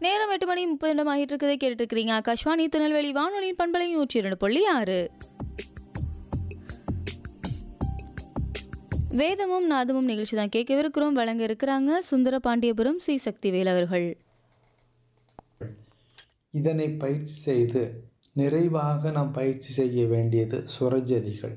நேரம் எட்டு மணி முப்பது நிமிடம் ஆகிட்டு இருக்கதை கேட்டுட்டு இருக்கிறீங்க ஆகாஷ்வாணி திருநெல்வேலி வானொலியின் பண்பலை நூற்றி இரண்டு புள்ளி ஆறு வேதமும் நாதமும் நிகழ்ச்சி தான் கேட்கவிருக்கிறோம் வழங்க இருக்கிறாங்க சுந்தர பாண்டியபுரம் சி சக்திவேல் அவர்கள் இதனை பயிற்சி செய்து நிறைவாக நாம் பயிற்சி செய்ய வேண்டியது சுரஜதிகள்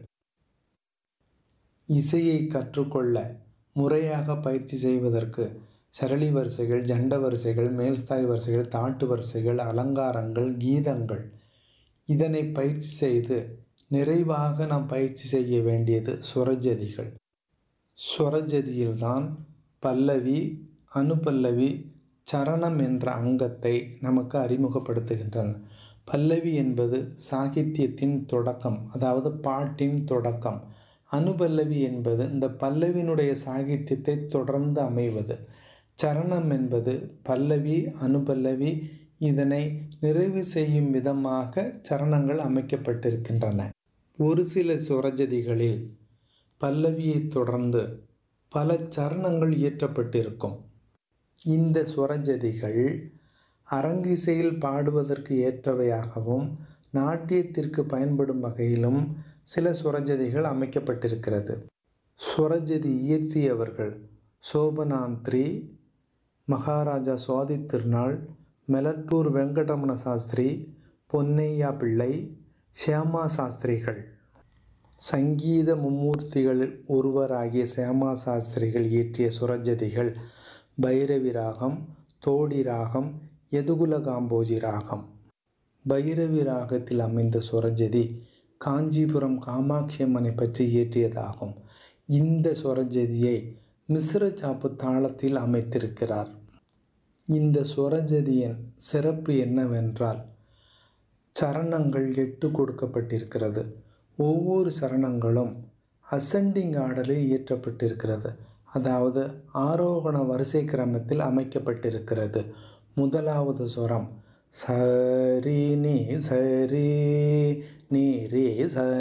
இசையை கற்றுக்கொள்ள முறையாக பயிற்சி செய்வதற்கு சரளி வரிசைகள் ஜண்ட வரிசைகள் மேல்ஸ்தாய் வரிசைகள் தாட்டு வரிசைகள் அலங்காரங்கள் கீதங்கள் இதனை பயிற்சி செய்து நிறைவாக நாம் பயிற்சி செய்ய வேண்டியது சுரஜதிகள் சுரஜதியில்தான் பல்லவி அனுபல்லவி சரணம் என்ற அங்கத்தை நமக்கு அறிமுகப்படுத்துகின்றன பல்லவி என்பது சாகித்யத்தின் தொடக்கம் அதாவது பாட்டின் தொடக்கம் அனுபல்லவி என்பது இந்த பல்லவியினுடைய சாகித்யத்தை தொடர்ந்து அமைவது சரணம் என்பது பல்லவி அனுபல்லவி இதனை நிறைவு செய்யும் விதமாக சரணங்கள் அமைக்கப்பட்டிருக்கின்றன ஒரு சில சுரஜதிகளில் பல்லவியை தொடர்ந்து பல சரணங்கள் இயற்றப்பட்டிருக்கும் இந்த சுரஜதிகள் அரங்கிசையில் பாடுவதற்கு ஏற்றவையாகவும் நாட்டியத்திற்கு பயன்படும் வகையிலும் சில சுரஜதிகள் அமைக்கப்பட்டிருக்கிறது சுரஜதி இயற்றியவர்கள் சோபனாந்திரி மகாராஜா சுவாதி திருநாள் மெலட்டூர் வெங்கடரமண சாஸ்திரி பொன்னையா பிள்ளை சியாமா சாஸ்திரிகள் சங்கீத மும்மூர்த்திகளில் ஒருவராகிய சியாமா சாஸ்திரிகள் இயற்றிய சுரஜதிகள் பைரவி ராகம் தோடி ராகம் எதுகுல காம்போஜி ராகம் பைரவி ராகத்தில் அமைந்த சுரஜதி காஞ்சிபுரம் காமாட்சி அம்மனை பற்றி இயற்றியதாகும் இந்த சுரஜதியை மிஸ்ர சாப்பு தாளத்தில் அமைத்திருக்கிறார் இந்த சுரஜதியின் சிறப்பு என்னவென்றால் சரணங்கள் எட்டு கொடுக்கப்பட்டிருக்கிறது ஒவ்வொரு சரணங்களும் அசெண்டிங் ஆர்டரில் இயற்றப்பட்டிருக்கிறது அதாவது ஆரோகண வரிசை கிரமத்தில் அமைக்கப்பட்டிருக்கிறது முதலாவது சுரம் சரி நீ சரி நீ ரே ச